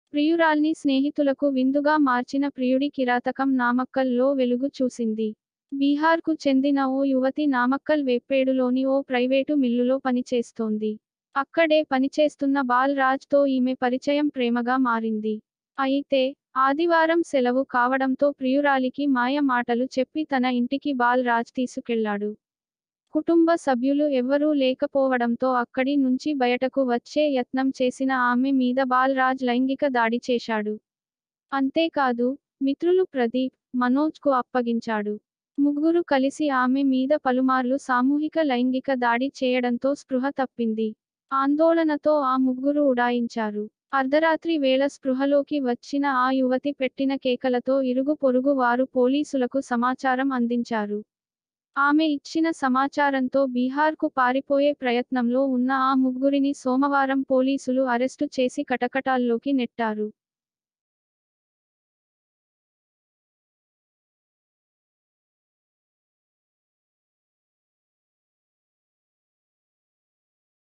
ప్రియురాల్ని స్నేహితులకు విందుగా మార్చిన ప్రియుడి కిరాతకం నామక్కల్లో వెలుగు చూసింది బీహార్కు చెందిన ఓ యువతి నామక్కల్ వేప్పేడులోని ఓ ప్రైవేటు మిల్లులో పనిచేస్తోంది అక్కడే పనిచేస్తున్న బాల్ రాజ్తో ఈమె పరిచయం ప్రేమగా మారింది అయితే ఆదివారం సెలవు కావడంతో ప్రియురాలికి మాయ మాటలు చెప్పి తన ఇంటికి బాల్ రాజ్ తీసుకెళ్లాడు కుటుంబ సభ్యులు ఎవ్వరూ లేకపోవడంతో అక్కడి నుంచి బయటకు వచ్చే యత్నం చేసిన ఆమె మీద బాల్ రాజ్ లైంగిక దాడి చేశాడు అంతేకాదు మిత్రులు ప్రదీప్ మనోజ్ కు అప్పగించాడు ముగ్గురు కలిసి ఆమె మీద పలుమార్లు సామూహిక లైంగిక దాడి చేయడంతో స్పృహ తప్పింది ఆందోళనతో ఆ ముగ్గురు ఉడాయించారు అర్ధరాత్రి వేళ స్పృహలోకి వచ్చిన ఆ యువతి పెట్టిన కేకలతో ఇరుగు పొరుగు వారు పోలీసులకు సమాచారం అందించారు ఆమె ఇచ్చిన సమాచారంతో బీహార్కు పారిపోయే ప్రయత్నంలో ఉన్న ఆ ముగ్గురిని సోమవారం పోలీసులు అరెస్టు చేసి కటకటాల్లోకి నెట్టారు